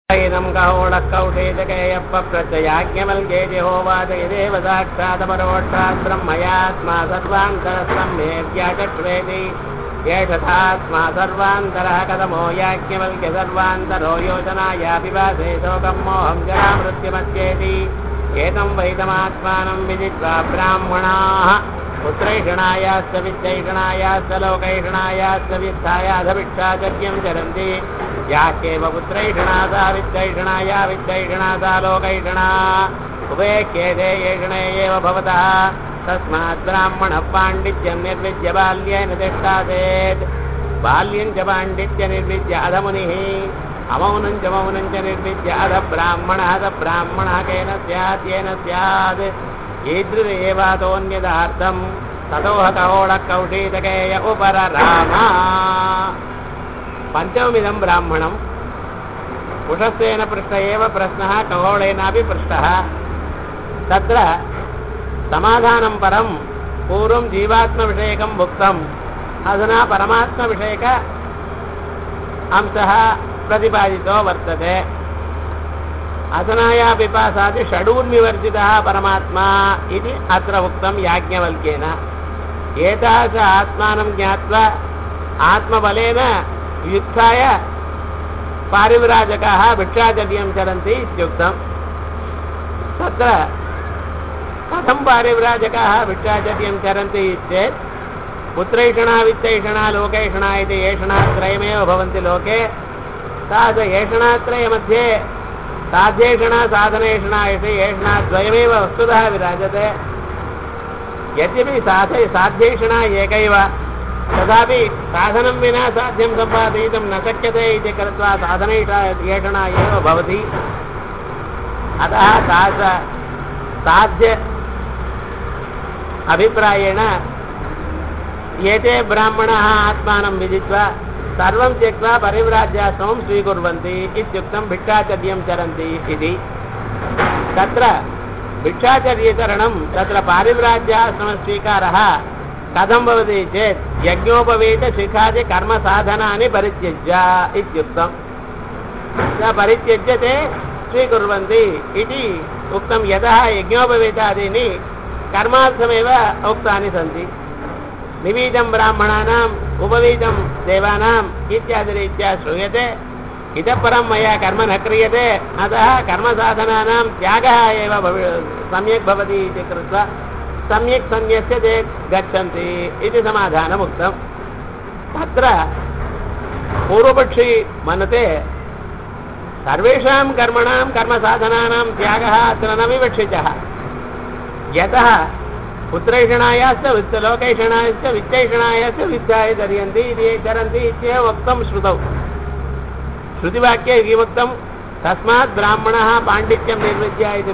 इदं कहोडकौशेतकेयप्प प्रत्ययाज्ञमल्के जिहोवादयदेव साक्षादपरोक्षात् ब्रह्मयात्मा सर्वान्तरस्तं मे व्याचक्ष्वेति एषथात्मा सर्वान्तरः कथमो याज्ञवल्क्य सर्वान्तरो योजनाया पिबासे शोकं मोहं जरामृत्युमस्येति एतं वैतमात्मानं विदित्वा ब्राह्मणाः पुत्रैषणायाश्च विद्यैषणायाश्च लोकैषणायाश्च वित्थायाधभिक्षाचर्यं चरन्ति याह्येव पुत्रैषणा सा विद्यैषणाया विद्यैषणा सा लोकैषणा उभेक्येते एषणे एव भवतः तस्मात् ब्राह्मणः पाण्डित्यं निर्विद्य बाल्येन तिष्ठासेत् बाल्यं च पाण्डित्य निर्विद्य अधमुनिः अमौनं च मौनं च निर्विद्य अध ब्राह्मणः अध ब्राह्मणः केन स्यात् येन स्यात् ईदृदेवातोऽन्यदार्थं ततोह कहोळकौशीतकेय उपररामा पञ्चममिदं ब्राह्मणम् उषस्तेन पृष्ट एव प्रश्नः कहोळेनापि पृष्टः तत्र समाधानं परं पूर्वं जीवात्मविषयकं भुक्तम् अधुना परमात्मविषयक अंशः प्रतिपादितो वर्तते अधनाया पिपासादि षडूर्मिवर्जितः परमात्मा इति अत्र उक्तं याज्ञवल्क्येन एतादृश आत्मानं ज्ञात्वा आत्मबलेन युक्ताय पारिव्राजकाः भिक्षाचर्यं चरन्ति इत्युक्तं तत्र कथं पारिव्राजकाः भिक्षाचर्यं चरन्ति चेत् पुत्रैषणा वित्तैषणा लोकैषणा इति एषणात्रयमेव भवन्ति लोके तादृश एषणात्रयमध्ये साध्येषणा साधनेषणा इति एषणाद्वयमेव वस्तुतः विराजते यद्यपि साध साध्येषणा एकैव तथापि साधनं विना साध्यं सम्पादयितुं न शक्यते इति कृत्वा साधनैषा एषणा एव भवति अतः तादृश साध्य अभिप्रायेण एते ब्राह्मणाः आत्मानं विदित्वा सर्वं त्यक्त्वा परिव्राज्याश्रमं स्वीकुर्वन्ति इत्युक्तं भिक्षाचर्यं चरन्ति इति तत्र भिक्षाचर्यचरणं तत्र पारिव्राज्याश्रमस्वीकारः कथं भवति चेत् यज्ञोपवीतशिखादि कर्मसाधनानि परित्यज्य इत्युक्तं परित्यज्य ते स्वीकुर्वन्ति इति उक्तं यतः यज्ञोपवीतादीनि कर्मार्थमेव उक्तानि सन्ति निवीतं ब्राह्मणानाम् उपवीतं देवानाम् इत्यादिरीत्या श्रूयते इतः परं मया कर्म न क्रियते अतः कर्मसाधनानां त्यागः एव भवि सम्यक् भवति इति कृत्वा सम्यक् सन्न्यस्य ते गच्छन्ति इति समाधानमुक्तं तत्र पूर्वपक्षी मनते सर्वेषां कर्मणां कर्मसाधनानां त्यागः अत्र न विवक्षितः यतः पुत्रैषणायाश्च वित्तलोकैषणायाश्च वित्तैषणायाश्च विद्याय दर्यन्ति इति चरन्ति इत्येव वक्तं श्रुतौ श्रुतिवाक्ये किमुक्तं तस्मात् ब्राह्मणः पाण्डित्यं निर्विद्य इति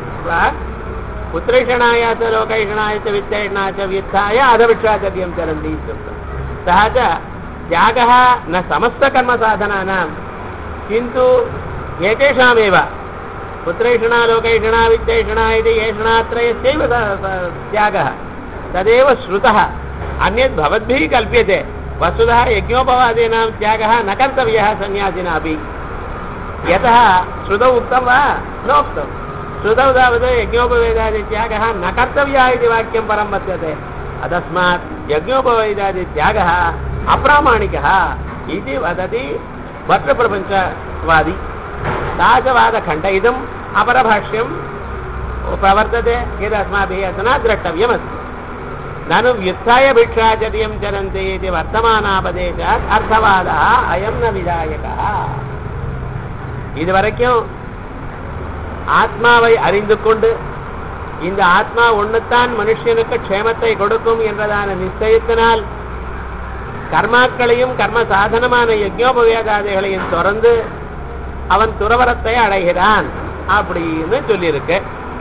पुत्रैषणाय च लोकैषणाय च वित्तैषणाय च व्युत्थाय अधभिक्षाचर्यं चरन्ति इत्युक्तं सः च त्यागः न समस्तकर्मसाधनानां किन्तु एतेषामेव पुत्रैषणा लोकैषणा वित्तैषणा इति एषणात्रयस्यैव त्यागः तदेव श्रुतः अन्यद् भवद्भिः कल्प्यते वस्तुतः यज्ञोपवादीनां त्यागः न कर्तव्यः सन्न्यासिनापि यतः श्रुतौ उक्तं वा नोक्तं श्रुतौ तावत् यज्ञोपवेदादित्यागः न कर्तव्यः इति वाक्यं परं वर्तते अतस्मात् यज्ञोपवेदादित्यागः अप्रामाणिकः इति वदति भट्टप्रपञ्चवादी ताजवादखण्डयितुम् अपरभाष्यं प्रवर्तते यदस्माभिः अधुना द्रष्टव्यमस्ति ननु व्युत्थाय भिक्षाचर्यं चरन्ति इति वर्तमानापदेशात् अर्थवादः अयं न विधायकः இதுவரைக்கும் ஆத்மாவை அறிந்து கொண்டு இந்த ஆத்மா ஒன்றுத்தான் மனுஷனுக்கு க்ஷேமத்தை கொடுக்கும் என்றதான நிச்சயத்தினால் கர்மாக்களையும் கர்ம சாதனமான யஜ்யோபவேதாதிகளையும் தொடர்ந்து அவன் துறவரத்தை அடைகிறான் அப்படின்னு சொல்லியிருக்கு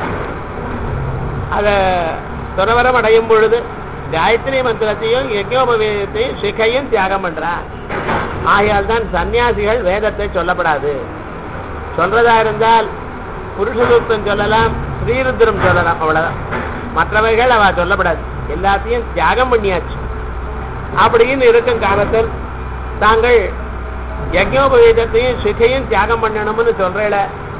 அத துறவரம் அடையும் பொழுது காயத்ரி மந்திரத்தையும் யஜ்யோபவேதத்தையும் சிகையும் தியாகம் பண்றான் ஆகையால் தான் சன்னியாசிகள் வேதத்தை சொல்லப்படாது சொல்றதா இருந்தால் புருஷ சூக்தம் சொல்லலாம் ஸ்ரீருத்ரம் சொல்லலாம் அவ்வளவுதான் மற்றவைகள் அவ சொல்லப்படாது எல்லாத்தையும் தியாகம் பண்ணியாச்சு அப்படின்னு இருக்கும் காலத்தில் தாங்கள் யஜ்னோபவீதத்தையும் சிகையும் தியாகம் பண்ணணும்னு சொல்றேல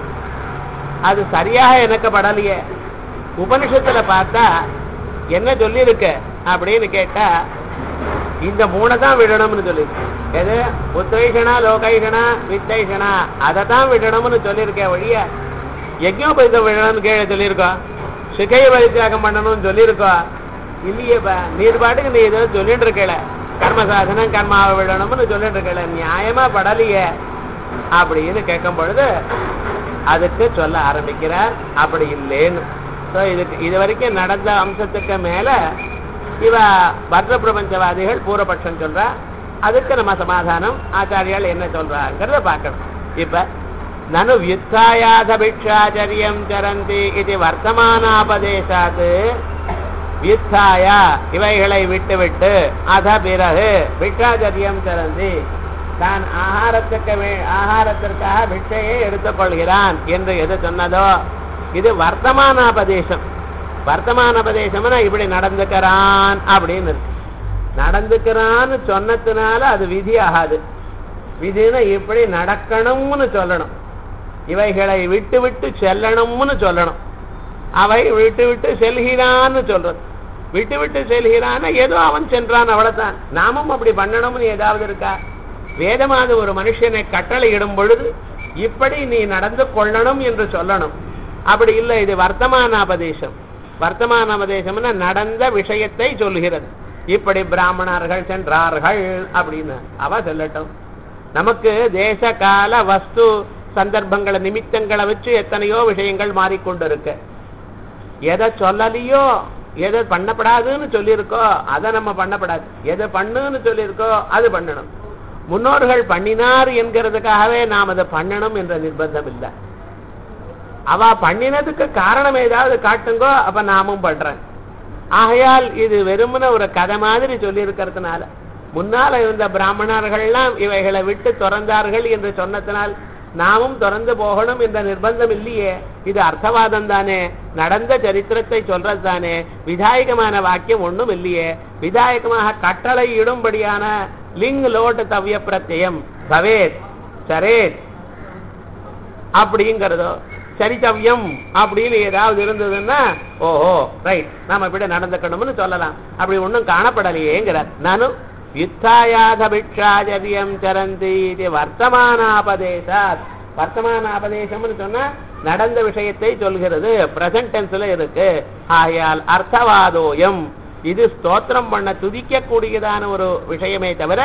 அது சரியாக எனக்கு படலையே உபனிஷத்துல பார்த்தா என்ன சொல்லியிருக்க அப்படின்னு கேட்டா இந்த மூணை தான் விடணும்னு சொல்லியிருக்கு எது உத்தைஷனா லோகைஷனா வித்தைஷனா அதை தான் விடணும்னு சொல்லியிருக்கேன் ஒழிய யஜ்னோபரிதம் விடணும்னு கீழே சொல்லியிருக்கோம் சிகைய பரித்தியாகம் பண்ணணும்னு சொல்லியிருக்கோம் இல்லையேப்பா நீர் பாட்டுக்கு நீ ஏதோ சொல்லிட்டு இருக்கல கர்ம சாதனம் கர்மாவை விடணும்னு சொல்லிட்டு இருக்கல நியாயமா படலையே அப்படின்னு கேட்கும் பொழுது அதுக்கு சொல்ல ஆரம்பிக்கிறார் அப்படி இல்லைன்னு ஸோ இதுக்கு இது வரைக்கும் நடந்த அம்சத்துக்கு மேல இவ பத்ர பிரபஞ்சவாதிகள் பூர்வபட்சம் சொல்றா அதுக்கு நம்ம சமாதானம் ஆச்சாரியால் என்ன சொல்றாங்கிறத பார்க்கணும் இப்ப நனு வியுத்தாயாத பிக்ஷாச்சரியம் சரந்தி இது வர்த்தமானாபதேசாத் வியுத்தாயா இவைகளை விட்டு விட்டு அத பிறகு பிக்ஷாச்சரியம் சரந்தி தான் ஆகாரத்துக்கு வே- ஆகாரத்திற்காக பிட்சையை எடுத்துக்கொள்கிறான் என்று எது சொன்னதோ இது வர்த்தமானாபதேசம் வர்த்தமானபதேசம்னா இப்படி நடந்துக்கிறான் அப்படின்னு இருக்கு. நடந்துக்கிறான்னு சொன்னதுனால அது விதி ஆகாது விதினா இப்படி நடக்கணும்னு சொல்லணும் இவைகளை விட்டு விட்டு செல்லணும்னு சொல்லணும் அவை விட்டு விட்டு செல்கிறான்னு சொல்றது விட்டு விட்டு செல்கிறான்னா ஏதோ அவன் சென்றான் அவ்வளவுதான் நாமும் அப்படி பண்ணணும்னு ஏதாவது இருக்கா வேதமானது ஒரு மனுஷனை கட்டளை இடும் பொழுது இப்படி நீ நடந்து கொள்ளணும் என்று சொல்லணும் அப்படி இல்லை இது வர்த்தமானாபதேசம் வர்த்தமானாபதேசம்னா நடந்த விஷயத்தை சொல்கிறது இப்படி பிராமணர்கள் சென்றார்கள் அப்படின்னு அவ சொல்லட்டும் நமக்கு தேச கால வஸ்து சந்தர்ப்பங்களை நிமித்தங்களை வச்சு எத்தனையோ விஷயங்கள் மாறிக்கொண்டிருக்கு எதை சொல்லலையோ எதை பண்ணப்படாதுன்னு சொல்லியிருக்கோ அதை நம்ம பண்ணப்படாது எதை பண்ணுன்னு சொல்லியிருக்கோ அது பண்ணணும் முன்னோர்கள் பண்ணினார் என்கிறதுக்காகவே நாம் அதை பண்ணணும் என்ற நிர்பந்தம் இல்லை அவ பண்ணினதுக்கு காரணம் ஏதாவது காட்டுங்கோ அப்ப நாமும் பண்றேன் ஆகையால் இது வெறுமன ஒரு கதை மாதிரி சொல்லி இருக்கிறதுனால முன்னால இருந்த பிராமணர்கள்லாம் இவைகளை விட்டு துறந்தார்கள் என்று சொன்னதனால் நாமும் துறந்து போகணும் என்ற நிர்பந்தம் இல்லையே இது அர்த்தவாதம் தானே நடந்த சரித்திரத்தை சொல்றது தானே விதாயகமான வாக்கியம் ஒண்ணும் இல்லையே விதாயகமாக கட்டளை இடும்படியான லிங் லோட் தவ்ய பிரத்யம் பவேத் சரேத் அப்படிங்கிறதோ சரித்தவ்யம் அப்படின்னு ஏதாவது இருந்ததுன்னா ஓஹோ ரைட் நாம இப்படி நடந்துக்கணும்னு சொல்லலாம் அப்படி ஒண்ணும் காணப்படலையேங்கிறார் நானும் யுத்தாயாத பிக்ஷாச்சரியம் சரந்தி இது வர்த்தமானாபதேசாத் வர்த்தமானாபதேசம்னு சொன்னா நடந்த விஷயத்தை சொல்கிறது பிரசன்ட் டென்ஸ்ல இருக்கு ஆகையால் அர்த்தவாதோயம் இது ஸ்தோத்திரம் பண்ண துதிக்கக்கூடியதான ஒரு விஷயமே தவிர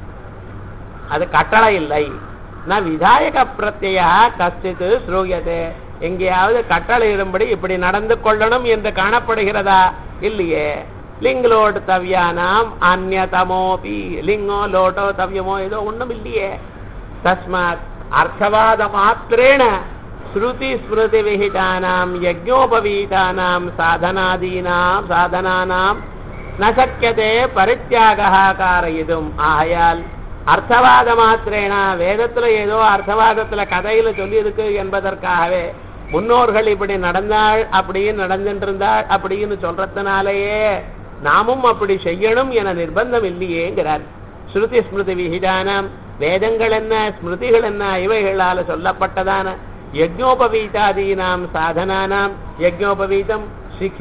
அது கட்டளை இல்லை நான் விதாயக பிரத்ய கஷ்டித்து ஸ்ரூயது எங்கேயாவது கட்டளையிடும்படி இப்படி நடந்து கொள்ளணும் என்று காணப்படுகிறதா இல்லையே லிங் லோட் தவ்யானாம் அந்நதமோபி லிங்கோ லோட்டோ தவ்யமோ ஏதோ ஒண்ணும் இல்லையே தஸ்மாத் அர்த்தவாத மாத்திரேண ஸ்ருதி ஸ்மிருதி விஹிதானாம் யஜ்ஞோபவீதானாம் சாதனாதீனாம் சாதனானாம் ந சக்கியதே பரித்தியாக காரயிதும் ஆகையால் அர்த்தவாத மாத்திரேனா வேதத்துல ஏதோ அர்த்தவாதத்துல கதையில சொல்லி இருக்கு என்பதற்காகவே முன்னோர்கள் இப்படி நடந்தாள் அப்படின்னு நடந்துருந்தாள் அப்படின்னு சொல்றதுனாலேயே நாமும் அப்படி செய்யணும் என நிர்பந்தம் இல்லையேங்கிறார் ஸ்ருதி ஸ்மிருதி விகிதானம் வேதங்கள் என்ன ஸ்மிருதிகள் என்ன இவைகளால சொல்லப்பட்டதான யஜ்ஞோபவீதாதீனாம் சாதனானாம் யஜ்ஞோபவீதம் சிக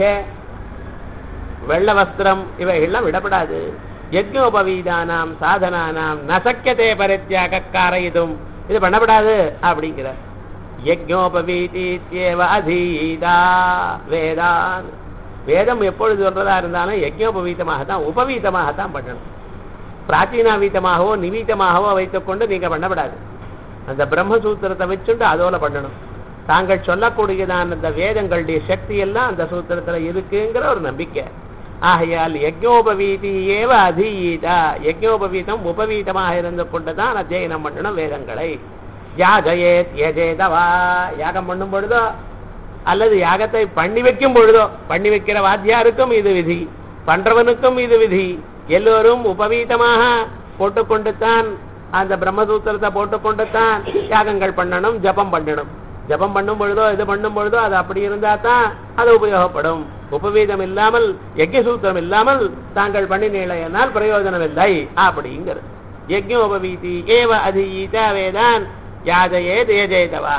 வெள்ள வஸ்திரம் இவைகள்லாம் விடப்படாது யஜ்ஞோபவீதானாம் சாதனானாம் நசக்கியதே பரித்தியாக காரயிதும் இது பண்ணப்படாது அப்படிங்கிறார் யஜ்ஞோபவீதீத்யேவ அதீதா வேதான் வேதம் எப்பொழுது சொல்றதா இருந்தாலும் யஜ்ஞோபவீதமாக தான் உபவீதமாக தான் பண்ணணும் பிராச்சீனாவீதமாகவோ நிவீதமாகவோ வைத்துக்கொண்டு நீங்க பண்ணப்படாது அந்த பிரம்மசூத்திரத்தை வச்சுட்டு அதோல பண்ணணும் தாங்கள் சொல்லக்கூடியதான அந்த வேதங்களுடைய சக்தி எல்லாம் அந்த சூத்திரத்துல இருக்குங்கிற ஒரு நம்பிக்கை ஆகையால் யஜ்ஞோபவீதி ஏவ அதீதா யஜ்ஞோபவீதம் உபவீதமாக இருந்து கொண்டுதான் அத்தியனம் பண்ணணும் வேதங்களை யாஜயேத் யஜேதவா யாகம் பண்ணும் பொழுதோ அல்லது யாகத்தை பண்ணி வைக்கும் பொழுதோ பண்ணி வைக்கிற வாத்தியாருக்கும் இது விதி பண்றவனுக்கும் இது விதி எல்லோரும் உபவீதமாக போட்டுக்கொண்டுத்தான் அந்த பிரம்மசூத்திரத்தை போட்டுக்கொண்டுத்தான் யாகங்கள் பண்ணணும் ஜபம் பண்ணணும் ஜபம் பண்ணும் பொழுதோ இது பண்ணும் பொழுதோ அது அப்படி இருந்தா தான் அது உபயோகப்படும் உபவீதம் இல்லாமல் யஜ்யசூத்திரம் இல்லாமல் தாங்கள் பண்ணினீங்களேனால் பிரயோஜனம் இல்லை அப்படிங்கிறது யஜ்ஞோபவீதி ஏவ அதீத வேதான் யாஜயே தேஜேதவா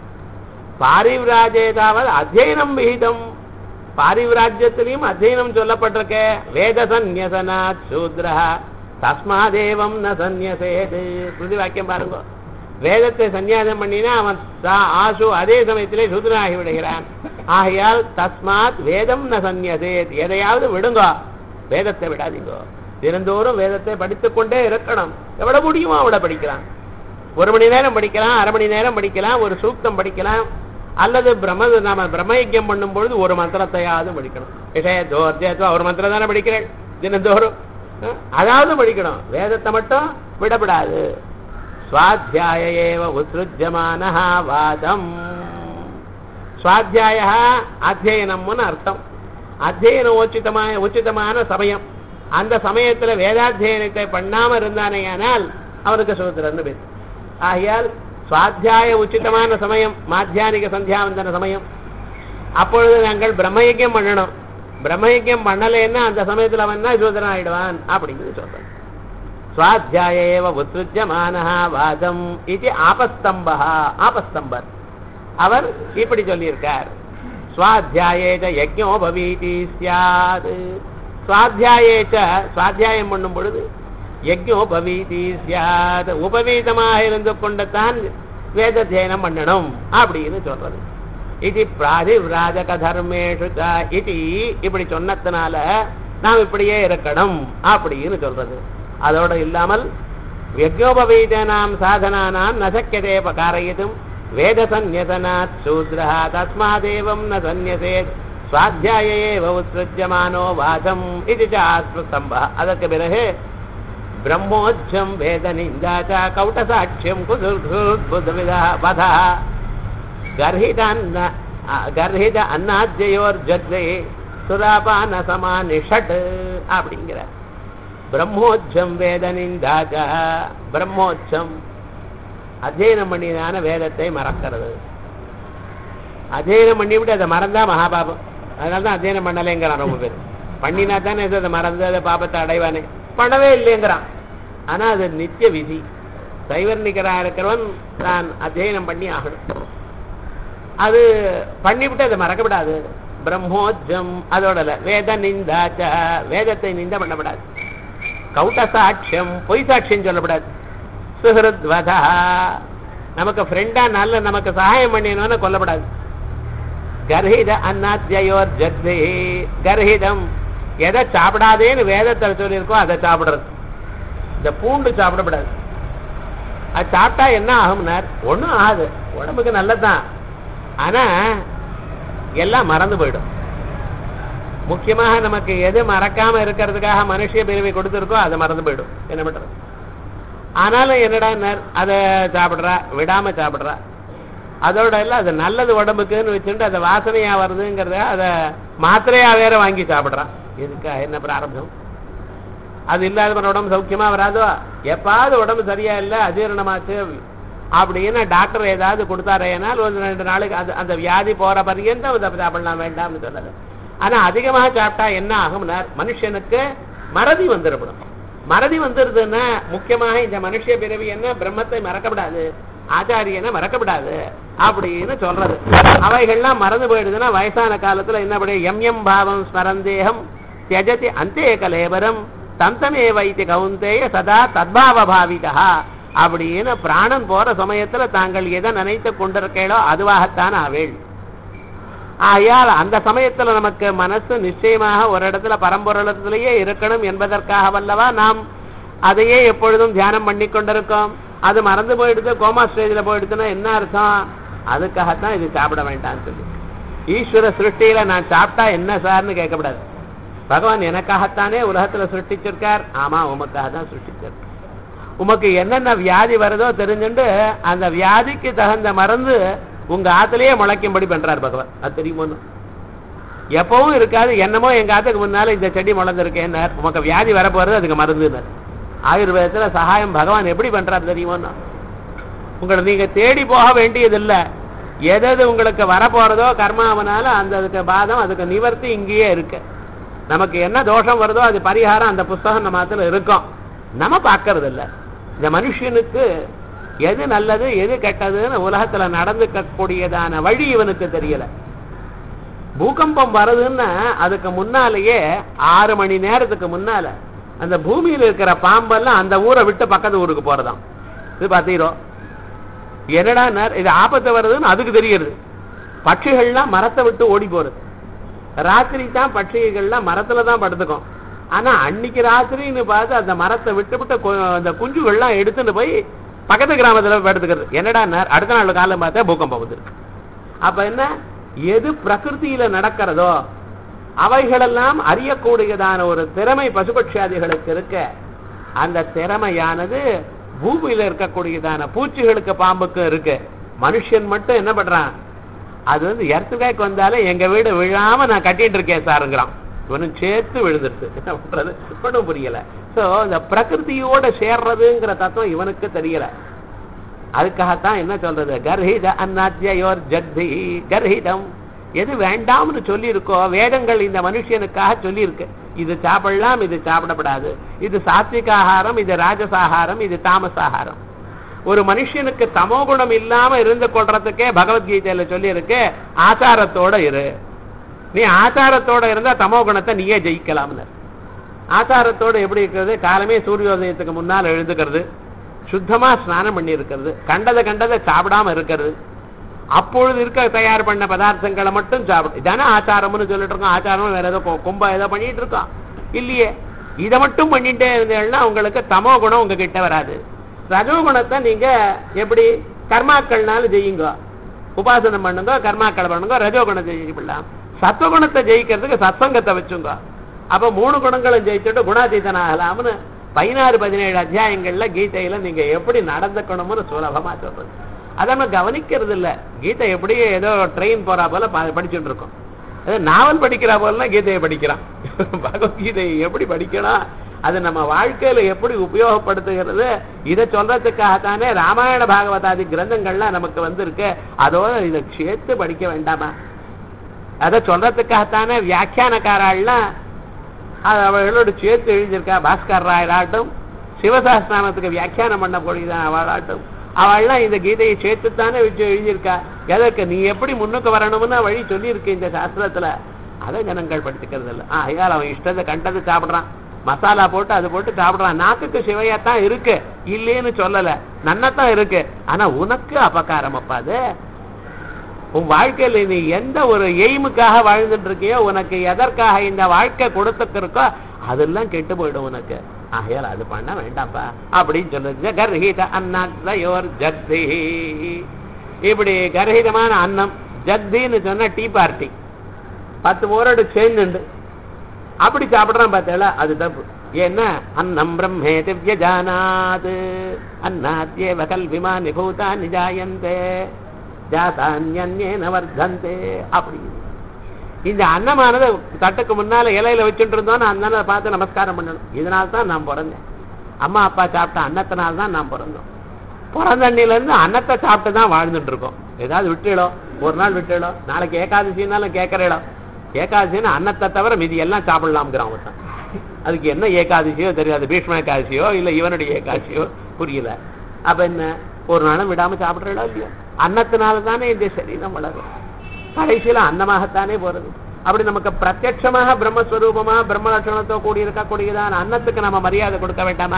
பாரிவிராஜேதாவது அத்தியனம் விகிதம் பாரிவிராஜ்யத்திலையும் அத்தியனம் சொல்லப்பட்டிருக்க வேத சந்நியசனாத் சூத்ரா தஸ்மாதேவம் ந சந்நியசேது ஸ்ருதி வாக்கியம் பாருங்க வேதத்தை சந்நியாசம் பண்ணினா அவன் சா- ஆசு அதே சமயத்திலே சூத்ரனாகி விடுகிறான் ஆகையால் தஸ்மாத் வேதம் ந சந்நியசேத் எதையாவது விடுங்க வேதத்தை விடாதீங்க தினந்தோறும் வேதத்தை படித்துக் கொண்டே இருக்கணும் எவ்வளவு முடியுமோ அவ்வளவு படிக்கலாம் ஒரு மணி நேரம் படிக்கலாம் அரை மணி நேரம் படிக்கலாம் ஒரு சூக்தம் படிக்கலாம் அல்லது பிரம்ம நாம பிரம்மயஜம் பண்ணும் பொழுது ஒரு மந்திரத்தையாவது படிக்கணும் விஷய தோர்ஜேத்வா ஒரு மந்திரம் தானே படிக்கிறேன் தினந்தோறும் அஹ், அதாவது படிக்கணும் வேதத்தை மட்டும் விடப்படாது சுவாத்தியாய ஏவ உத்ருஜமான வாதம் சுவாத்தியாய அத்தியனம்னு அர்த்தம் அத்தியனம் உச்சிதமான உச்சிதமான சமயம் அந்த சமயத்துல வேதாத்தியனத்தை பண்ணாம இருந்தானேயானால் அவனுக்கு சூத்திரன்னு பேர் ஆகையால் சுவாத்தியாய உச்சிதமான சமயம் மாத்தியானிக சந்தியாவந்தன சமயம் அப்பொழுது நாங்கள் பிரம்மயஜம் பண்ணணும் பிரம்மயஜம் பண்ணலைன்னா அந்த சமயத்துல அவன் தான் சூத்திரன் ஆயிடுவான் அப்படிங்கிறது சொல்றேன் சுவாத்தியாய ஏவ உத்ருஜமான வாதம் இது ஆபஸ்தம்பா ஆபஸ்தம்பர் அவர் இப்படி சொல்லியிருக்கார் சுவாத்தியாயேச்ச யஜ்ஞோபவீதி சியாத் சுவாத்தியாயேச்ச சுவாத்தியாயம் பண்ணும் பொழுது யஜ்ஞோபவீதி சியாத் உபவீதமாக இருந்து கொண்டுத்தான் வேதத்தியனம் பண்ணணும் அப்படின்னு சொல்றது இது பிராதிவிராஜக தர்மேஷு ச இதி இப்படி சொன்னதுனால நாம் இப்படியே இருக்கணும் அப்படின்னு சொல்றது அதோட இல்லாமல் யஜ்ஞோபவீதனாம் சாதனானாம் ந சக்கியதே பகாரயிதும் வேத சந்நியசனாத் சூத்ரா தஸ்மாதேவம் ந சந்நியசேத் சுவாத்தியாய ஏவ உத்ருஜ்யமானோ வாதம் இது ஆத்மஸ்தம்ப அதற்கு பிறகு பிரம்மோச்சம் வேத நிந்தாச்ச கௌட்டசாட்சியம் குதுர்புதவிதா வதா கர்ஹித அன்ன கர்ஹித அன்னாத்யோர்ஜத்வே சுராபான சமானி ஷட் அப்படிங்கிற பிரம்மோச்சம் வேத நிந்தாச்ச பிரம்மோச்சம் அத்தியனம் பண்ணிதான வேதத்தை மறக்கிறது அத்தியனம் பண்ணிவிட்டு அதை மறந்தா மகாபாபம் அதனால தான் அத்தியனம் பண்ணலைங்கிறான் ரொம்ப பேர் பண்ணினா தானே அதை மறந்து அதை பாபத்தை அடைவானே பண்ணவே இல்லைங்கிறான் ஆனா அது நித்திய விதி சைவர்ணிகரா இருக்கிறவன் தான் அத்தியனம் பண்ணி ஆகணும் அது பண்ணிவிட்டு அதை மறக்கப்படாது பிரம்மோஜம் அதோட இல்ல. வேத நிந்தாச்ச வேதத்தை நிந்த பண்ணப்படாது கௌட்ட சாட்சியம் பொய் சாட்சியம் சொல்லப்படாது சுஹிருத்வதா நமக்கு ஃப்ரெண்டா நல்ல நமக்கு சகாயம் பண்ணினோன்னு கொல்லப்படாது கர்ஹித அன்னாத்தியோர் ஜத்வே கர்ஹிதம் எதை சாப்பிடாதேன்னு வேதத்தில் சொல்லியிருக்கோ அதை சாப்பிடுறது இந்த பூண்டு சாப்பிடப்படாது அது சாப்பிட்டா என்ன ஆகும்னார் ஒண்ணும் ஆகாது உடம்புக்கு நல்லதுதான் ஆனா எல்லாம் மறந்து போயிடும் முக்கியமாக நமக்கு எது மறக்காம இருக்கிறதுக்காக மனுஷ பிரிவை கொடுத்திருக்கோ அதை மறந்து போயிடும் என்ன பண்றது ஆனாலும் என்னடா அதை சாப்பிடுறா விடாம சாப்பிடுறா அதோட இல்ல அது நல்லது உடம்புக்குன்னு வச்சுட்டு அதை வாசனையா வருதுங்கிறத அதை மாத்திரையா வேற வாங்கி சாப்பிடுறான் இதுக்கா என்ன பிராரப்தம் அது இல்லாதவன் உடம்பு சௌக்கியமா வராதோ எப்பாவது உடம்பு சரியா இல்ல அஜீரணமாச்சு அப்படின்னு டாக்டர் ஏதாவது கொடுத்தாரேனால் ஒரு ரெண்டு நாளைக்கு அது அந்த வியாதி போற பர்யந்தம் அதை சாப்பிடலாம் வேண்டாம்னு சொல்லல ஆனா அதிகமாக சாப்பிட்டா என்ன ஆகும்னார் மனுஷனுக்கு மறதி வந்துடப்படும் மறதி வந்துருதுன்னா முக்கியமாக இந்த மனுஷ பிறவி என்ன பிரம்மத்தை மறக்கப்படாது ஆச்சாரியனை மறக்கப்படாது அப்படின்னு சொல்றது அவைகள்லாம் மறந்து போயிடுதுன்னா வயசான காலத்துல என்னபடி எம் எம் பாவம் ஸ்மரந்தேகம் தியஜதி அந்தே கலேபரம் தந்தமே வைத்தி கவுந்தேய சதா தத்பாவ பாவிகா அப்படின்னு பிராணன் போற சமயத்துல தாங்கள் எதை நினைத்து கொண்டிருக்கீளோ அதுவாகத்தான் ஆவேள் ஆகையால் அந்த சமயத்துல நமக்கு மனசு நிச்சயமாக ஒரு இடத்துல பரம்பொருளத்திலேயே இருக்கணும் என்பதற்காக வல்லவா நாம் அதையே எப்பொழுதும் தியானம் பண்ணி கொண்டிருக்கோம் அது மறந்து போயிடுது கோமா ஸ்டேஜ்ல போயிடுதுன்னா என்ன அர்த்தம் அதுக்காகத்தான் இது சாப்பிட வேண்டாம்னு சொல்லி ஈஸ்வர சிருஷ்டியில நான் சாப்பிட்டா என்ன சார்னு கேட்கக்கூடாது பகவான் எனக்காகத்தானே உலகத்துல சிருஷ்டிச்சிருக்கார் ஆமா உமக்காக தான் சிருஷ்டிச்சிருக்கார் உமக்கு என்னென்ன வியாதி வருதோ தெரிஞ்சுண்டு அந்த வியாதிக்கு தகுந்த மருந்து உங்க ஆத்துலயே முளைக்கும்படி பண்றார் பகவான் அது தெரியுமோ எப்பவும் இருக்காது என்னமோ எங்க ஆத்துக்கு முன்னால இந்த செடி முளைஞ்சிருக்கேன்னார் உமக்கு வியாதி வரப்போறது அதுக்கு மருந்துனார் ஆயுர்வேதத்துல சகாயம் பகவான் எப்படி பண்றாரு தெரியுமோ உங்களை நீங்க தேடி போக வேண்டியது இல்ல எது உங்களுக்கு வரப்போறதோ கர்மாவனால அந்த அதுக்கு பாதம் அதுக்கு நிவர்த்தி இங்கேயே இருக்கு நமக்கு என்ன தோஷம் வருதோ அது பரிகாரம் அந்த புஸ்தகம் நம்ம அதுல இருக்கும் நம்ம பார்க்கறது இல்ல இந்த மனுஷனுக்கு எது நல்லது எது கெட்டதுன்னு உலகத்துல நடந்துக்கக்கூடியதான வழி இவனுக்கு தெரியல பூகம்பம் வருதுன்னா அதுக்கு முன்னாலேயே ஆறு மணி நேரத்துக்கு முன்னால அந்த பூமியில இருக்கிற பாம்பெல்லாம் அந்த ஊரை விட்டு பக்கத்து ஊருக்கு போறதாம் இது பாத்தீரோ என்னடா நேர- இது ஆபத்து வருதுன்னு அதுக்கு தெரியுது பட்சிகள்லாம் மரத்தை விட்டு ஓடி போறது ராத்திரி தான் பட்சிகள்லாம் மரத்துல தான் படுத்துக்கும் ஆனா அன்னைக்கு ராத்திரின்னு பார்த்து அந்த மரத்தை விட்டு விட்டு கொ- அந்த குஞ்சுகள்லாம் எடுத்துட்டு போய் பக்கத்து கிராமத்துல படுத்துக்கிறது என்னடா நேர- அடுத்த நாள் காலம் பார்த்தா பூகம்பம் வந்துருக்கு அப்ப என்ன எது பிரகிருதியில நடக்கிறதோ அவைகளெல்லாம் அறியக்கூடியதான ஒரு திறமை பசுபட்சாதிகளுக்கு இருக்க அந்த திறமையானது பூமியில இருக்கக்கூடியதான பூச்சிகளுக்கு பாம்புக்கும் இருக்கு மனுஷன் மட்டும் என்ன பண்றான் அது வந்து எர்த்துவேக் வந்தாலே எங்க வீடு விழாம நான் கட்டிட்டு இருக்கேன் சாருங்கிறான் இவனும் சேர்த்து விழுந்துருச்சு என்ன பண்றது ஒன்றும் புரியல சோ இந்த பிரகிருதியோட சேர்றதுங்கிற தத்துவம் இவனுக்கு தெரியல அதுக்காகத்தான் என்ன சொல்றது கர்ஹித அந்நாத்தியோர் ஜக்தி கர்ஹிதம் எது வேண்டாம்னு சொல்லி இருக்கோ வேதங்கள் இந்த மனுஷனுக்காக சொல்லி இருக்கு இது சாப்பிடலாம் இது சாப்பிடப்படாது இது சாத்விக ஆகாரம் இது ராஜசாகாரம் இது தாமசாகாரம் ஒரு மனுஷனுக்கு தமோகுணம் இல்லாம இருந்து கொள்றதுக்கே பகவத்கீதையில சொல்லி இருக்கு ஆச்சாரத்தோட இரு நீ ஆச்சாரத்தோட இருந்தா தமோ குணத்தை நீயே ஜெயிக்கலாம்னு ஆச்சாரத்தோட எப்படி இருக்கிறது காலமே சூரியோதயத்துக்கு முன்னால் எழுந்துக்கிறது சுத்தமா ஸ்நானம் பண்ணி இருக்கிறது கண்டதை கண்டதை சாப்பிடாம இருக்கிறது அப்பொழுது இருக்க தயார் பண்ண பதார்த்தங்களை மட்டும் சாப்பிடும் இதானே ஆச்சாரம்னு சொல்லிட்டு இருக்கோம் ஆச்சாரம் வேற ஏதோ கொ- கும்ப ஏதோ பண்ணிட்டு இருக்கோம் இல்லையே இதை மட்டும் பண்ணிட்டே இருந்தீங்கன்னா உங்களுக்கு தமோ குணம் உங்ககிட்ட வராது ரஜோ குணத்தை நீங்க எப்படி கர்மாக்கள்னால ஜெயிங்க உபாசனம் பண்ணுங்க கர்மாக்கள் பண்ணுங்க ரஜோ குணத்தை ஜெயிக்கலாம் சத்துவகுணத்தை ஜெயிக்கிறதுக்கு சத்சங்கத்தை வச்சுங்க அப்ப மூணு குணங்களும் ஜெயிச்சுட்டு குணாதீதன் ஆகலாம்னு பதினாறு பதினேழு அத்தியாயங்கள்ல கீதையில நீங்க எப்படி நடந்துக்கணும்னு சுலபமா சொல்றது அதை நம்ம கவனிக்கிறது இல்ல கீதை எப்படி ஏதோ ட்ரெயின் போறா போல ப- படிச்சுட்டு இருக்கோம் அது நாவல் படிக்கிறா போல கீதையை படிக்கிறான் பகவத்கீதையை எப்படி படிக்கணும் அது நம்ம வாழ்க்கையில எப்படி உபயோகப்படுத்துகிறது இதை சொல்றதுக்காகத்தானே ராமாயண பாகவதாதி கிரந்தங்கள்லாம் நமக்கு வந்திருக்கு அதோட இதை சேர்த்து படிக்க வேண்டாமா அதை சொல்றதுக்காகத்தானே வியாக்கியானக்காரெல்லாம் அது அவர்களோடு சேர்த்து எழுதியிருக்கா பாஸ்கர் ராயராட்டும் சிவசாஸ்திராமத்துக்கு வியாக்கியானம் பண்ண போடுதான் அவளாட்டும் அவள்லாம் இந்த கீதையை சேர்த்துத்தானே வச்சு எழுதியிருக்கா எதற்கு நீ எப்படி முன்னுக்கு வரணும்னு வழி சொல்லியிருக்கு இந்த சாஸ்திரத்துல அதை ஜனங்கள் படிச்சுக்கிறது இல்லை ஆகையால் அவன் இஷ்டத்தை கண்டதை சாப்பிடுறான் மசாலா போட்டு அது போட்டு சாப்பிடுறான் நாக்குக்கு சிவையாத்தான் இருக்கு இல்லேன்னு சொல்லல நன்னத்தான் இருக்கு ஆனா உனக்கு அபகாரம் அப்பா அது உன் வாழ்க்கையில நீ எந்த ஒரு எய்முக்காக வாழ்ந்துட்டு இருக்கியோ உனக்கு எதற்காக இந்த வாழ்க்கை கொடுத்துருக்கோ அதெல்லாம் கெட்டு போயிடும் உனக்கு ஆகையால் அது பண்ண வேண்டாம்ப்பா அப்படின்னு சொல்லுது கர்ஹித அன்னாயோர் ஜக்தி இப்படி கர்ஹிதமான அன்னம் ஜக்தின்னு சொன்னா டீ பார்ட்டி பத்து மோரோடு சேர்ந்துண்டு அப்படி சாப்பிடுறான் பார்த்தேல அது தப்பு ஏன்னா அன்னம் பிரம்மே திவ்ய ஜானாத் அன்னாத்யேவ கல்விமானி பூதானி ஜாயந்தே ஜாதான்யன்யேன வர்த்தந்தே அப்படி இந்த அன்னமானது தட்டுக்கு முன்னால இலையில வச்சுட்டு இருந்தோம் அந்த பார்த்து நமஸ்காரம் பண்ணணும் இதனால தான் நான் பிறந்தேன் அம்மா அப்பா சாப்பிட்ட அன்னத்தினால தான் நான் பிறந்தோம் பிறந்தண்ணில இருந்து அன்னத்தை சாப்பிட்டு தான் வாழ்ந்துட்டு இருக்கோம் ஏதாவது விட்டுடும் ஒரு நாள் விட்டுடும் நாளைக்கு ஏகாதசினாலும் கேட்கறோம் ஏகாதசின்னு அன்னத்தை தவிர மீதி எல்லாம் சாப்பிடலாம்ங்கிறான் ஒருத்தன் அதுக்கு என்ன ஏகாதசியோ தெரியாது பீஷ்ம ஏகாதசியோ இல்ல இவனுடைய ஏகாதசியோ புரியல அப்ப என்ன ஒரு நாளும் விடாம சாப்பிடுறா இல்லையா அன்னத்தினால தானே இந்த சரீரம் வளரும் கடைசியில அன்னமாகத்தானே போறது அப்படி நமக்கு பிரத்யட்சமாக பிரம்மஸ்வரூபமா பிரம்ம லட்சணத்தோ கூடி இருக்கக்கூடியதான அன்னத்துக்கு நம்ம மரியாதை கொடுக்க வேண்டாமா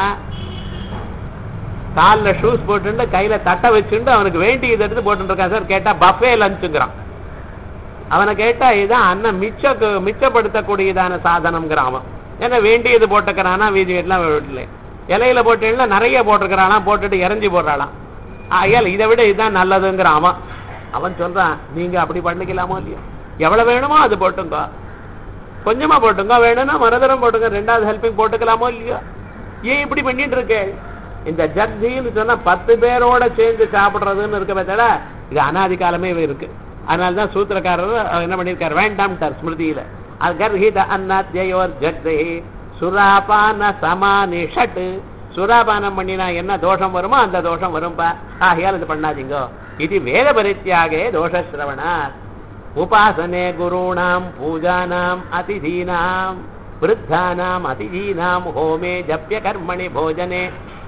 கால்ல ஷூஸ் போட்டுட்டு கையில தட்டை வச்சுட்டு அவனுக்கு வேண்டியது எடுத்து போட்டு இருக்கான் சார் கேட்டா பஃபே லஞ்சுங்கிறான் அவனை கேட்டா இதான் அண்ணன் மிச்ச மிச்சப்படுத்தக்கூடியதான சாதனம்ங்கிறான் அவன் ஏன்னா வேண்டியது போட்டுக்கிறானா வீதி எல்லாம் வீட்டுல இலையில போட்டேன்னா நிறைய போட்டிருக்கிறானா போட்டுட்டு இறஞ்சி போடுறாளாம் ஆகையால் இதை விட இதுதான் நல்லதுங்கிறான் அவன் அவன் சொல்றான் நீங்க அப்படி பண்ணிக்கலாமோ இல்லையோ எவ்வளவு வேணுமோ அது போட்டுங்க கொஞ்சமா போட்டுங்க வேணும்னா மரதரம் போட்டுங்க ரெண்டாவது ஹெல்பிங் போட்டுக்கலாமோ இல்லையோ ஏன் இப்படி பண்ணிட்டு இருக்க இந்த ஜக்தின்னு சொன்னா பத்து பேரோட சேர்ந்து சாப்பிடுறதுன்னு இருக்க பார்த்தா இது அனாதி காலமே இருக்கு அதனாலதான் சூத்திரக்காரர் அவர் என்ன பண்ணிருக்காரு வேண்டாம்ட்டார் ஸ்மிருதியில அகர்ஹித அன்னாத்யோர் ஜக்தி சுராபான சமானி ஷட் சுராபானம் பண்ணினா என்ன தோஷம் வருமோ அந்த தோஷம் வரும்பா ஆகையால் இது பண்ணாதீங்க இது வேத பரித்தியாகே தோஷஸ்ரவணா உபாசனே குருணாம் பூஜானாம் அதிதீனாம் விருத்தானாம் அதிதீனாம் ஹோமே ஜப்ய கர்மணி போஜனே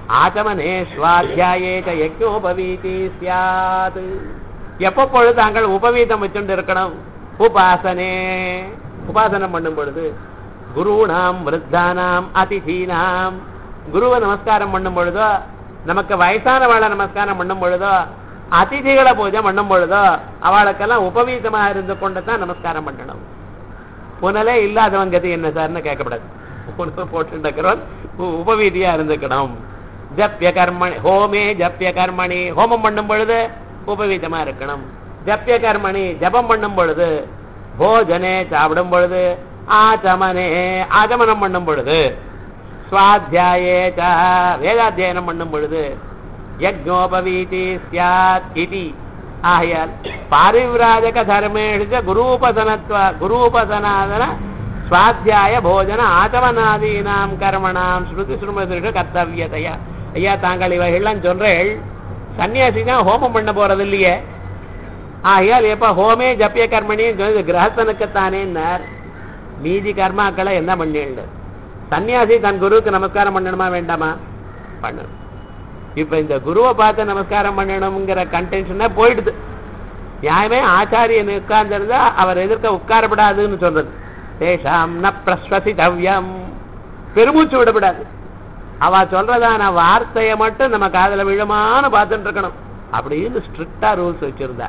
ஆச்சமனே ஸ்வாத்தியாயே ச யஜ்ஞோபவீதி சியாத் எப்போ பொழுது தாங்கள் உபவீதம் வச்சுட்டு இருக்கணும் உபாசனே உபாசனம் பண்ணும் பொழுது குருணாம் விருத்தானாம் அதிதீனாம் குருவை நமஸ்காரம் பண்ணும் பொழுதோ நமக்கு வயசானவாளை நமஸ்காரம் பண்ணும் பொழுதோ அதிதிகளை பூஜை பண்ணும் பொழுதோ அவளுக்கெல்லாம் உபவீதமா இருந்து கொண்டு தான் நமஸ்காரம் பண்ணணும் புனலே இல்லாதவன் கதி என்ன சார்னு கேட்கப்படாது புனல் போட்டுருக்கிறவன் உபவீதியா இருந்துக்கணும் ஜப்ய கர்மணி ஹோமே ஜப்ய கர்மணி ஹோமம் பண்ணும் பொழுது உபவீதமா இருக்கணும் ஜப்ய கர்மணி ஜபம் பண்ணும் பொழுது போஜனே சாப்பிடும் பொழுது ஆச்சமனே ஆச்சமனம் பண்ணும் பொழுது சுவாத்தியாயே ச வேதாத்தியனம் பண்ணும் பொழுது யஜ்ஞோபவீதி சியாத் இதி ஆகையால் பாரிவிராஜக தர்மேஷு குரூபசனத்வ குரூபசனாதன சுவாத்தியாய போஜன ஆச்சமனாதீனாம் கர்மணாம் ஸ்ருதி ஸ்ருமதிஷு கர்த்தவியதையா ஐயா தாங்கள் இவைகள்லாம் சொல்றேள் சன்னியாசி தான் ஹோமம் பண்ண போறது இல்லையே ஆகையால் எப்ப ஹோமே ஜப்பிய கர்மணின்னு சொன்னது கிரகஸ்தனுக்குத்தானேன்னார் மீதி கர்மாக்களை என்ன பண்ணிடு சன்னியாசி தன் குருவுக்கு நமஸ்காரம் பண்ணணுமா வேண்டாமா பண்ணணும் இப்ப இந்த குருவை பார்த்து நமஸ்காரம் பண்ணணுங்கிற கன்டென்ஷனே போயிடுது நியாயமே ஆச்சாரியன் உட்கார்ந்திருந்தா அவர் எதிர்க்க உட்காரப்படாதுன்னு சொல்றது தேஷாம் ந பிரஸ்வசிதவ்யம் பெருமூச்சு விடப்படாது அவ சொல்றதான வார்த்தையை மட்டும் நம்ம காதுல விழுமான்னு பார்த்துட்டு இருக்கணும் அப்படின்னு ஸ்ட்ரிக்டா ரூல்ஸ் வச்சிருந்தா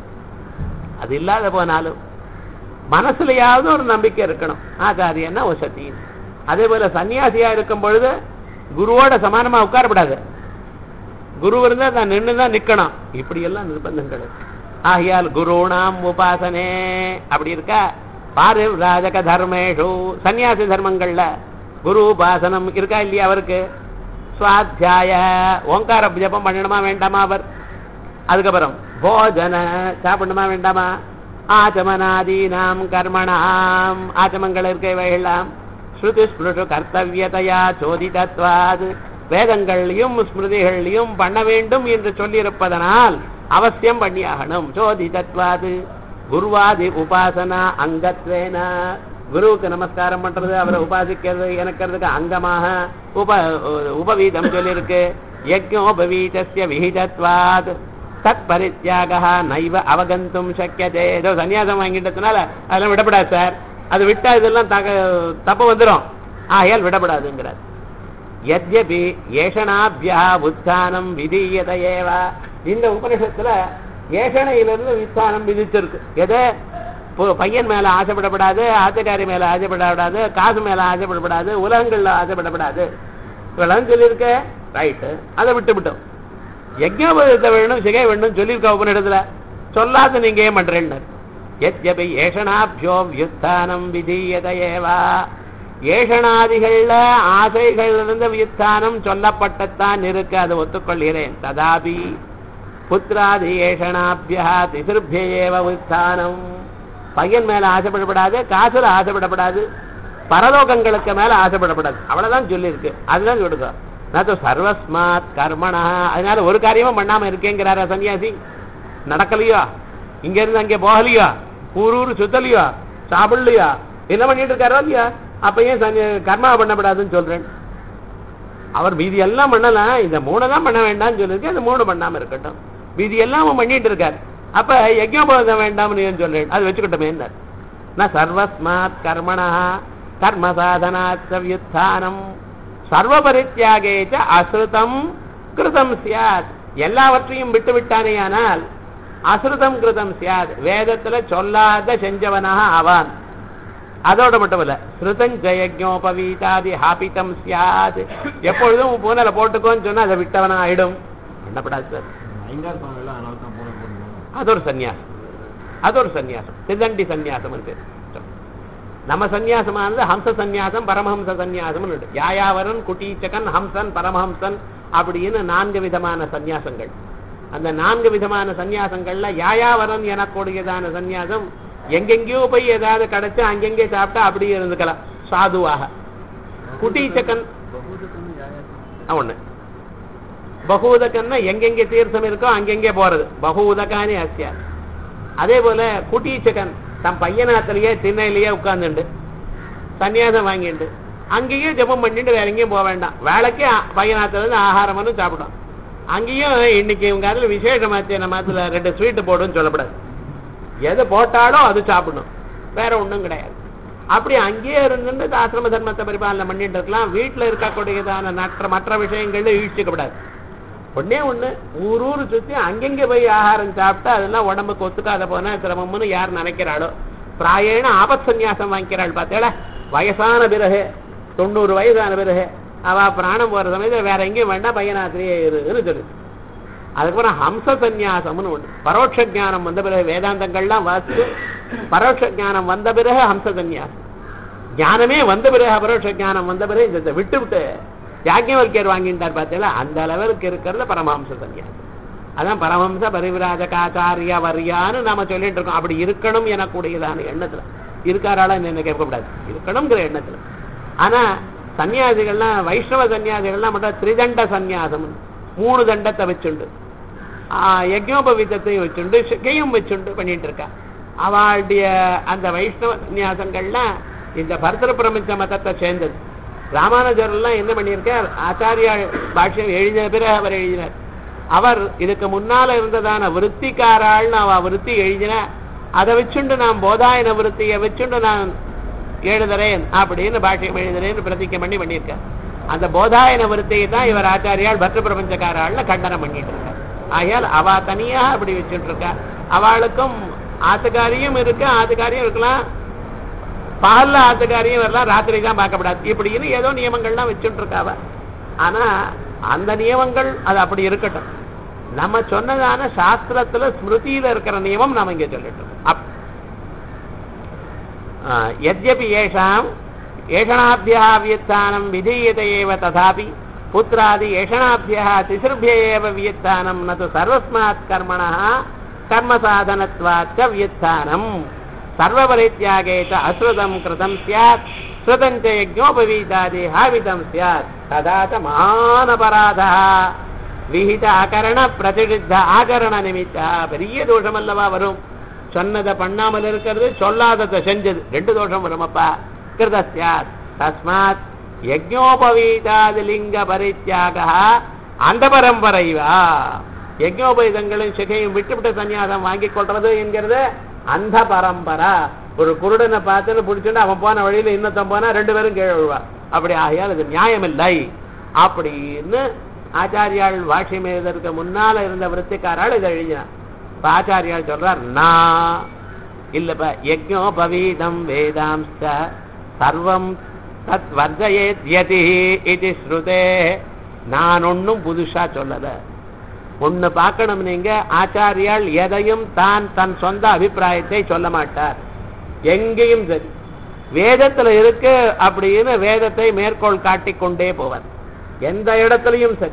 அது இல்லாத போனாலும் மனசுலயாவது ஒரு நம்பிக்கை இருக்கணும் ஆச்சாரியன்னா வசதி அதே போல சன்னியாசியா இருக்கும் பொழுது குருவோட சமானமா உட்காரப்படாது குரு இருந்தா தான் நின்று தான் நிக்கணும் இப்படி எல்லாம் நிர்பந்தங்கள் இருக்கு. ஆகையால் குருணாம் உபாசனே அப்படி இருக்கா பாரு ராஜக தர்மேஷு சன்னியாசி தர்மங்கள்ல குரு உபாசனம் இருக்கா இல்லையா அவருக்கு சுவாத்தியாய ஓங்கார ஜபம் பண்ணணுமா வேண்டாமா அவர் அதுக்கப்புறம் போஜன சாப்பிடணுமா வேண்டாமா ஆச்சமனாதீனாம் கர்மணாம் ஆச்சமங்கள் இருக்க இவைகளாம் ஸ்ருதி ஸ்மிருஷு கர்த்தவியதையா சோதிதத்வாது வேதங்கள்லையும் ஸ்மிருதிகள்லையும் பண்ண வேண்டும் என்று சொல்லியிருப்பதனால் அவசியம் பண்ணியாகணும் சோதிதத்வாது குருவாதி உபாசனா அங்கத்வேன குருவுக்கு நமஸ்காரம் பண்றது அவரை உபாசிக்கிறது எனக்கிறதுக்கு அங்கமாக உப உபவீதம் சொல்லியிருக்கு யஜ்ஞோபவீதஸ்ய விஹிதத்வாத் தத் பரித்தியாக நைவ அவகந்தும் சக்கியதே ஏதோ சன்னியாசம் வாங்கிட்டதுனால அதெல்லாம் விடப்படாது சார் அது விட்டா இதெல்லாம் தக தப்பு வந்துடும் ஆகையால் விடப்படாதுங்கிறார் யத்யபி ஏஷனாபியா உத்தானம் விதீயத ஏவ இந்த உபனிஷத்துல ஏஷணையிலிருந்து வித்தானம் விதிச்சிருக்கு எது பு- பையன் மேல ஆசைப்படப்படாது ஆசைக்காரி மேல ஆசைப்படப்படாது காசு மேல ஆசைப்படப்படாது உலகங்கள்ல ஆசைப்படப்படாது இவ்வளவு சொல்லியிருக்க ரைட்டு அதை விட்டு விட்டோம் யஜ்ஞோபதத்தை வேணும் சிகை வேணும் சொல்லியிருக்க உபனிடத்துல சொல்லாத நீங்க ஏன் பண்றேன்னு எத்யபி ஏஷனாபியோ வியுத்தானம் விதீயத ஏவா ஏஷனாதிகள்ல ஆசைகளிலிருந்து வியுத்தானம் சொல்லப்பட்டத்தான் இருக்கு அதை ஒத்துக்கொள்கிறேன் ததாபி புத்திராதி ஏஷனாபியா திசிருபியேவ உத்தானம் பையன் மேல ஆசைப்படப்படாது காசுல ஆசைப்படப்படாது பரலோகங்களுக்கு மேல ஆசைப்படப்படாது அவ்வளவுதான் சொல்லியிருக்கு அதுதான் சொல்லுங்க நான் சர்வஸ்மாத் கர்மணா அதனால ஒரு காரியமும் பண்ணாம இருக்கேங்கிறாரா சன்னியாசி நடக்கலையோ இங்க இருந்து அங்கே போகலையோ ஊர் ஊர் சுத்தலையோ சாப்பிடலையோ என்ன பண்ணிட்டு இருக்காரோ இல்லையா அப்ப ஏன் சன்னியா- கர்மா பண்ணப்படாதுன்னு சொல்றேன் அவர் மீதி எல்லாம் பண்ணலாம் இந்த மூணு தான் பண்ண வேண்டாம்னு சொல்லிருக்கு அந்த மூணு பண்ணாம இருக்கட்டும் மீதி எல்லாம் அவன் பண்ணிட்டு இருக்காரு அப்ப யஜ்ஞோபதம் வேண்டாம்னு ஏன் சொல்றேன் அது வச்சுக்கிட்டோமே நான் சர்வஸ்மாத் கர்மணா கர்ம சாதனாத் வியுத்தானம் சர்வ பரித்தியாகேச்ச அசுருதம் கிருதம் சியாத் எல்லாவற்றையும் விட்டு விட்டானேயானால் அசுருதம் கிருதம் சியாத் வேதத்துல சொல்லாத செஞ்சவனாக ஆவான் அதோட மட்டும் இல்ல ஸ்ருதஞ்சயஜோபவீதாதி ஹாபிதம் சியாத் எப்பொழுதும் உன் பூனலை போட்டுக்கோன்னு சொன்னா அதை விட்டவனா ஆயிடும் பண்ணப்படாது சார் ஐங்கார் சுவாமி எல்லாம் அதனால தான் போன போடுவோம் அது ஒரு சந்நியாசம் அது ஒரு சந்நியாசம் சிதண்டி சந்நியாசம் இருக்கு நம்ம சந்நியாசமானது ஹம்ச சந்நியாசம் பரமஹம்ச சந்நியாசம் யாயாவரன் குட்டீச்சகன் ஹம்சன் பரமஹம்சன் அப்படின்னு நான்கு விதமான சந்நியாசங்கள் அந்த நான்கு விதமான சந்நியாசங்கள்ல யாயாவரன் எனக்கூடியதான சந்நியாசம் எங்கெங்கேயோ போய் ஏதாவது கிடைச்சா அங்கெங்கே சாப்பிட்டா அப்படியே இருந்துக்கலாம் சாதுவாக குட்டீச்சகன் ஆ, ஒண்ணு பகூதகன்னா எங்கெங்கே தீர்த்தம் இருக்கோ அங்கெங்கே போறது பகூதகானே அஸ்யா அதே போல குட்டீச்சகன் தன் பையனாத்திலேயே திண்ணையிலேயே உட்கார்ந்துண்டு சன்னியாசம் வாங்கிண்டு அங்கேயும் ஜெபம் பண்ணிட்டு வேற எங்கேயும் போக வேண்டாம் வேலைக்கு பையனாத்துல இருந்து ஆகாரம் வந்து சாப்பிடும் அங்கேயும் இன்னைக்கு இவங்க அதில் விசேஷமாச்சு நம்ம அதில் ரெண்டு ஸ்வீட்டு போடுன்னு சொல்லக்கூடாது எது போட்டாலும் அது சாப்பிடணும் வேற ஒண்ணும் கிடையாது அப்படி அங்கேயே இருந்துட்டு ஆசிரம தர்மத்தை பரிபாலனை பண்ணிட்டு இருக்கலாம் வீட்டுல இருக்கக்கூடியதான மற்ற மற்ற விஷயங்கள்ல ஈழ்ச்சிக்கப்படாது ஒண்ணே ஒண்ணு ஊர் ஊர் சுத்தி அங்கங்க போய் ஆகாரம் சாப்பிட்டா அதெல்லாம் உடம்புக்கு ஒத்துக்காத போனா சிரமம்னு யார் நினைக்கிறாளோ பிராயேன ஆபத் சந்நியாசம் வாங்கிக்கிறாள் பார்த்தேடா வயசான பிறகு தொண்ணூறு வயசான பிறகு அவ பிராணம் போற சமயத்துல வேற எங்கேயும் வேண்டாம் பையனாத்திரியே இருன்னு சொல்லு அதுக்கப்புறம் ஹம்ச சந்நியாசம்னு ஒண்ணு பரோட்ச ஞானம் வந்த பிறகு வேதாந்தங்கள்லாம் வாசித்து பரோட்ச ஞானம் வந்த பிறகு ஹம்ச சந்நியாசம் ஞானமே வந்த பிறகு அபரோட்ச ஞானம் வந்த பிறகு இந்த விட்டு விட்டு யாக்கியவல்யர் வாங்கிட்டார் பார்த்தீங்களா அந்த லெவலுக்கு இருக்கிறது பரமஹம்ச சந்நியாசம் அதான் பரமஹம்ச பரிவிராஜகாச்சாரியா வரியான்னு நாம சொல்லிட்டு இருக்கோம் அப்படி இருக்கணும் எனக்கூடியதான எண்ணத்துல இருக்காராளா என்ன கேட்கக்கூடாது இருக்கணுங்கிற எண்ணத்துல ஆனா சன்னியாசிகள்லாம் வைஷ்ணவ சன்னியாசிகள்லாம் மட்டும் திரிதண்ட சந்நியாசம் மூணு தண்டத்தை வச்சுண்டு ஆஹ் யஜ்னோபவீதத்தையும் வச்சுண்டு சிக்கையும் வச்சுண்டு பண்ணிட்டு இருக்கா அவளுடைய அந்த வைஷ்ணவ சன்னியாசங்கள்லாம் இந்த பரதர பிரபஞ்ச மதத்தை சேர்ந்தது ராமானுஜர் எல்லாம் என்ன பண்ணியிருக்கார் ஆச்சாரியா பாஷ்யம் எழுதின பிறகு அவர் எழுதினார் அவர் இதுக்கு முன்னால இருந்ததான விருத்திக்காராள்னு அவ விருத்தி எழுதின அதை வச்சுண்டு நான் போதாயன விருத்தியை வச்சுண்டு நான் எழுதுறேன் அப்படின்னு பாஷ்யம் எழுதுறேன்னு பிரதிக்கை பண்ணி பண்ணியிருக்கார் அந்த போதாயன விருத்தியை தான் இவர் ஆச்சாரியால் பத்ர பிரபஞ்சக்காராள்னு கண்டனம் பண்ணிட்டு இருக்கார் ஆகையால் அவ தனியா அப்படி வச்சுட்டு இருக்கா அவளுக்கும் ஆத்துக்காரியும் இருக்கு ஆத்துக்காரியும் இருக்கலாம் பகல்ல ஆத்துக்காரியும் வரலாம் ராத்திரி தான் பார்க்கப்படாது இப்படின்னு ஏதோ நியமங்கள்லாம் வச்சுட்டு இருக்காவ ஆனா அந்த நியமங்கள் அது அப்படி இருக்கட்டும் நம்ம சொன்னதான சாஸ்திரத்துல ஸ்மிருதியில இருக்கிற நியமம் நாம இங்க சொல்லிட்டு இருக்கோம் அப்- ஆ, यद्यपि येषाम् एषणाभ्यः व्युत्थानं विधीयते एव तथापि पुत्रादि एषणाभ्यः तिसृभ्य एव व्युत्थानं न तु सर्वस्मात् कर्मणः कर्मसाधनत्वाच्च व्युत्थानम् सर्वपरित्यागे च अश्रुतं कृतं स्यात् श्रुतं च यज्ञोपवीतादि हावितं स्यात् तदा च महानपराधः விஹித அகரண பிரதிஷித்த ஆகரண நிமித்தா பெரிய தோஷம் அல்லவா வரும் சொன்னதை பண்ணாமல் இருக்கிறது சொல்லாததை செஞ்சது ரெண்டு தோஷம் வருமப்பா கிருதஸ்யாத் தஸ்மாத் யஜ்ஞோபவீதாதி லிங்க பரித்தியாக அந்த பரம்பரைவா யஜ்ஞோபவீதங்களும் சிகையும் விட்டுவிட்டு சன்னியாசம் வாங்கி கொள்றது என்கிறது அந்த பரம்பரா ஒரு குருடனை பார்த்துன்னு பிடிச்சிட்டு அவன் போன வழியில இன்னொருத்தன் போனா ரெண்டு பேரும் கீழே விழுவா அப்படி ஆகையால் இது நியாயமில்லை அப்படின்னு ஆச்சாரியாள் வாட்சியம் எழுதற்கு முன்னால இருந்த விருத்திக்காரால் இதை எழுதினார் இப்ப ஆச்சாரியால் சொல்றார் நான் இல்லப்ப யஜ்ஞோபவீதம் வேதாம்ச சர்வம் தத் வர்ஜயேத்யதி இது ஸ்ருதே நான் ஒன்னும் புதுசா சொல்லல ஒண்ணு பார்க்கணும் நீங்க ஆச்சாரியால் எதையும் தான் தன் சொந்த அபிப்பிராயத்தை சொல்ல மாட்டார் எங்கேயும் சரி வேதத்துல இருக்கு அப்படின்னு வேதத்தை மேற்கோள் காட்டிக் கொண்டே போவார் எந்த இடத்துலயும் சரி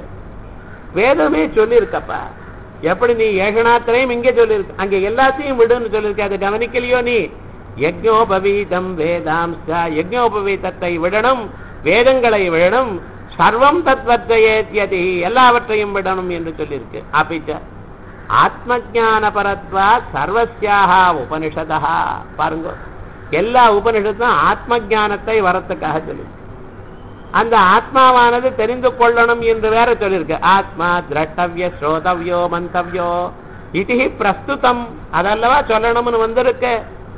வேதமே சொல்லியிருக்கப்பா எப்படி நீ ஏகநாத்திரையும் இங்கே சொல்லியிருக்க அங்க எல்லாத்தையும் விடுன்னு சொல்லியிருக்க அதை கவனிக்கலையோ நீ யஜ்ஞோபவீதம் வேதாம்ச யஜ்ஞோபவீதத்தை விடணும் வேதங்களை விடணும் சர்வம் தத்வத்தையேத்தியதி எல்லாவற்றையும் விடணும் என்று சொல்லியிருக்கு அப்பிச்ச ஆத்ம ஜான பரத்வா சர்வசியாக உபனிஷதா பாருங்க எல்லா உபனிஷத்தும் ஆத்ம ஞானத்தை வரத்துக்காக சொல்லி அந்த ஆத்மாவானது தெரிந்து கொள்ளணும் என்று வேற சொல்லியிருக்கு ஆத்மா திரட்டவிய ஸ்ரோதவ்யோ மந்தவ்யோ இது பிரஸ்துதம் அதல்லவா சொல்லணும்னு வந்திருக்கு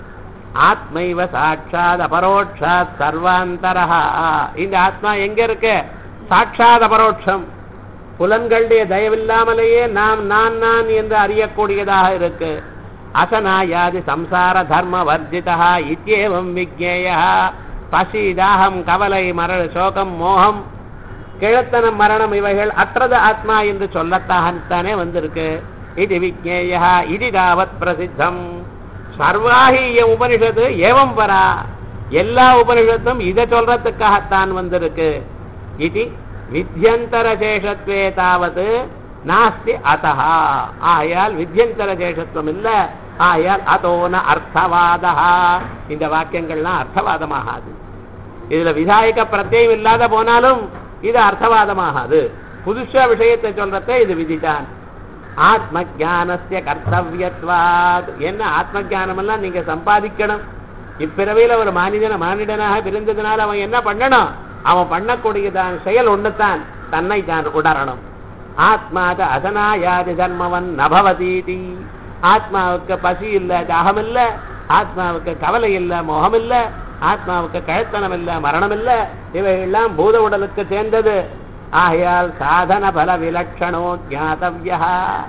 ஆத்மைவ சாட்சாத் அபரோட்சாத் சர்வாந்தரஹா இந்த ஆத்மா எங்க இருக்கு சாட்சாத் அபரோட்சம் புலன்களுடைய தயவில்லாமலேயே நாம் நான் நான் என்று அறியக்கூடியதாக இருக்கு அசனாயாதி சம்சார தர்ம வர்ஜிதா இத்தியேவம் விஜ்ஞேய பசி தாகம் கவலை மரண சோகம் மோகம் கிழத்தனம் மரணம் இவைகள் அற்றது ஆத்மா என்று சொல்லத்தாகத்தானே வந்திருக்கு இது விஜ்ஞேய இது தாவத் பிரசித்தம் சர்வாகி உபனிஷத்து ஏவம் பரா எல்லா உபனிஷத்தும் இதை சொல்றதுக்காகத்தான் வந்திருக்கு இது வித்யந்தர சேஷத்வே தாவது நாஸ்தி அத்தஹா ஆயால் வித்யந்தர சேஷத்துவம் இல்ல ஆயால் அதோன அர்த்தவாதா இந்த வாக்கியங்கள்லாம் அர்த்தவாதமாகாது இதுல விதாயக பிரத்யம் இல்லாத போனாலும் இது அர்த்தவாதமாகாது புதுசா விஷயத்தை சொல்றத இது விதிதான் ஆத்ம ஜானஸ்ய கர்த்தவியத்வாத் என்ன ஆத்ம ஜானம் எல்லாம் நீங்க சம்பாதிக்கணும் இப்பிறவையில ஒரு மானிதன மானிடனாக பிறந்ததுனால அவன் என்ன பண்ணணும் அவன் பண்ணக்கூடியதான் செயல் ஒண்ணுதான் தன்னை தான் உணரணும் ஆத்மாத அசனாயாதி தர்மவன் நபவதீதி ஆத்மாவுக்கு பசி இல்ல தாகம் இல்ல ஆத்மாவுக்கு கவலை இல்ல மோகம் இல்ல ஆத்மாவுக்கு கழுத்தனம் இல்ல மரணம் இல்ல இவையெல்லாம் பூத உடலுக்கு சேர்ந்தது ஆகையால் சாதன பல விலட்சணோ ஜாதவ்யா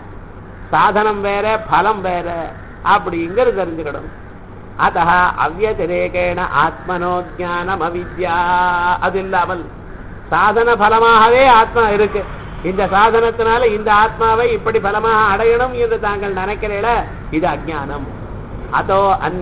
சாதனம் வேற பலம் வேற அப்படிங்கிறது தெரிஞ்சுக்கணும் அத்த அவ்வதிரேகேண ஆத்மனோ ஜானம் அவித்யா அது இல்லாமல் சாதன பலமாகவே ஆத்மா இருக்கு இந்த சாதனத்தினால இந்த ஆத்மாவை இப்படி பலமாக அடையணும் என்று தாங்கள் நினைக்கிறீங்கள இது அஜானம் அதோ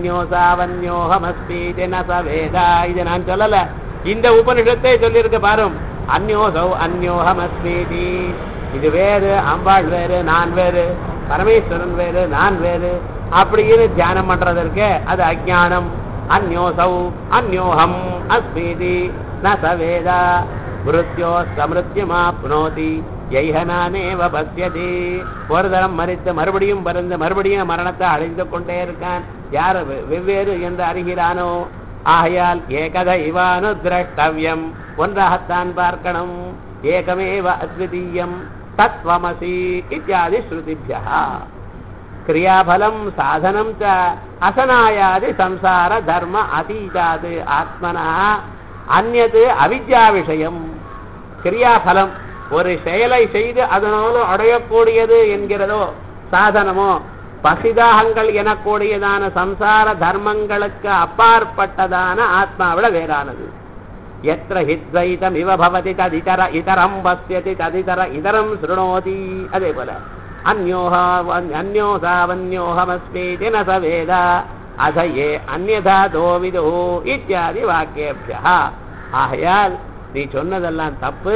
அந்யோசாவன்யோகமஸ்மீதி ந ச வேதா இது நான் சொல்லல இந்த உபனிஷத்தை சொல்லியிருக்க பாரும் அந்யோசௌ அந்யோகமஸ்மீதி இது வேறு அம்பாள் வேறு நான் வேறு பரமேஸ்வரன் வேறு நான் வேறு அப்படின்னு தியானம் பண்றதற்கு அது அஜானம் அந்யோசௌ அந்யோகம் அஸ்மீதி ந ச வேதா மிருத்யோ சமிருத்தியமாப்னோதி ஜெய்ஹனானேவ பசியதி ஒரு தரம் மறித்து மறுபடியும் பிறந்து மறுபடியும் மரணத்தை அடைந்து கொண்டே இருக்கான் யார் வெ- வெவ்வேறு என்று அறிகிறானோ ஆகையால் ஏகத இவானு திரஷ்டவியம் ஒன்றாகத்தான் பார்க்கணும் ஏகமேவ அத்விதீயம் தத்வமசி இத்தியாதி ஸ்ருதிபியா கிரியாபலம் சாதனம் ச அசனாயாதி சம்சார தர்ம அதீதாது ஆத்மனா அந்நது அவித்யா விஷயம் கிரியாபலம் ஒரு செயலை செய்து அதனால அடையக்கூடியது என்கிறதோ சாதனமோ பசிதாகங்கள் எனக்கூடியதான சம்சார தர்மங்களுக்கு அப்பாற்பட்டதான ஆத்மாவிட வேறானது எத்திர ஹித்வைதம் இவ பவதி ததிதர இதரம் பசியதி ததிதர இதரம் சுருணோதி அதே போல அந்யோஹா அந்யோசாவன்யோகமஸ்மீதி ந ச வேத அத ஏ அந்யதா தோவிதோ இத்தியாதி வாக்கியபியா ஆகையால் நீ சொன்னதெல்லாம் தப்பு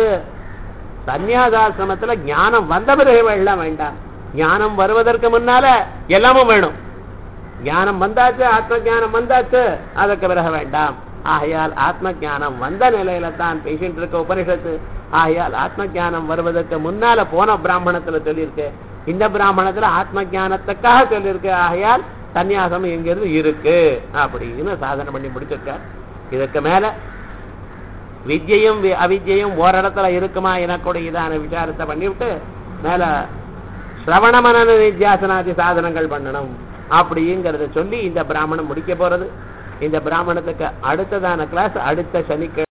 சந்நியாசாசிரமத்துல ஞானம் வந்த பிறகு வெள்ளம் வேண்டாம் ஞானம் வருவதற்கு முன்னால எல்லாமும் வேணும் ஞானம் வந்தாச்சு ஆத்ம ஞானம் வந்தாச்சு அதற்கு பிறகு வேண்டாம் ஆகையால் ஆத்ம ஞானம் வந்த நிலையில தான் பேசிட்டு இருக்க உபனிஷத்து ஆகையால் ஆத்ம ஞானம் வருவதற்கு முன்னால போன பிராமணத்துல சொல்லியிருக்கு இந்த பிராமணத்துல ஆத்ம ஞானத்துக்காக சொல்லியிருக்கு ஆகையால் சந்நியாசம் எங்கிறது இருக்கு அப்படின்னு சாதனை பண்ணி முடிச்சிருக்கார் இதுக்கு மேல வித்யையும் வி- அவித்யையும் ஓரிடத்துல இருக்குமா எனக்கூடியதான விசாரத்தை பண்ணிவிட்டு மேல சிரவண மனன நித்தியாசனாதி சாதனங்கள் பண்ணணும் அப்படிங்கிறத சொல்லி இந்த பிராமணம் முடிக்க போறது இந்த பிராமணத்துக்கு அடுத்ததான கிளாஸ் அடுத்த சனிக்கிழமை